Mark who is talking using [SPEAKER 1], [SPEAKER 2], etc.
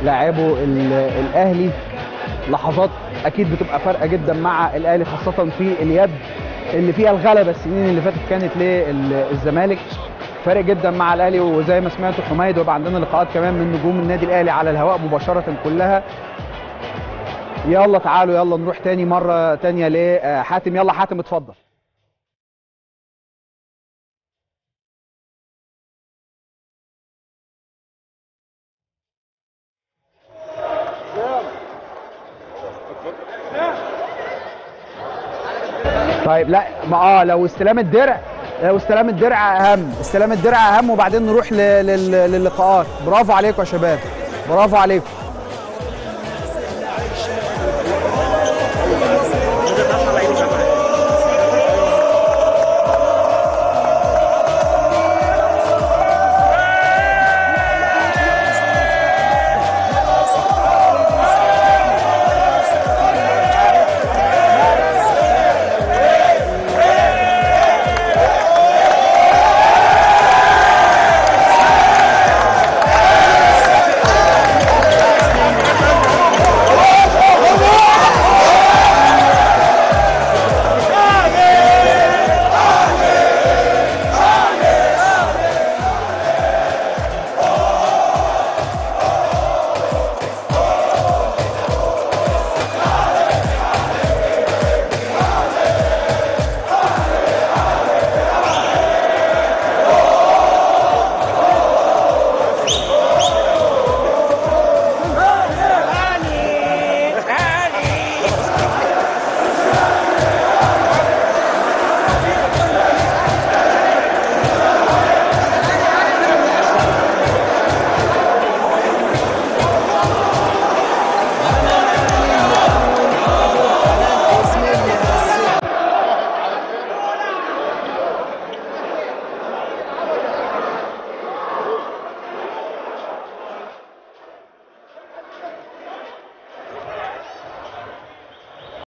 [SPEAKER 1] لاعبو ال- الاهلي لحظات اكيد بتبقى فارقه جدا مع الاهلي خاصه في اليد اللي فيها الغلبه السنين اللي فاتت كانت للزمالك فارق جدا مع الاهلي وزي ما سمعتوا حميد ويبقى عندنا لقاءات كمان من نجوم النادي الاهلي على الهواء مباشره كلها يلا تعالوا يلا نروح تاني مره تانيه لحاتم يلا حاتم اتفضل طيب لا ما اه لو استلام الدرع لو استلام الدرع اهم استلام الدرع اهم وبعدين نروح ل- لل- للقاءات برافو عليكم يا شباب برافو عليكم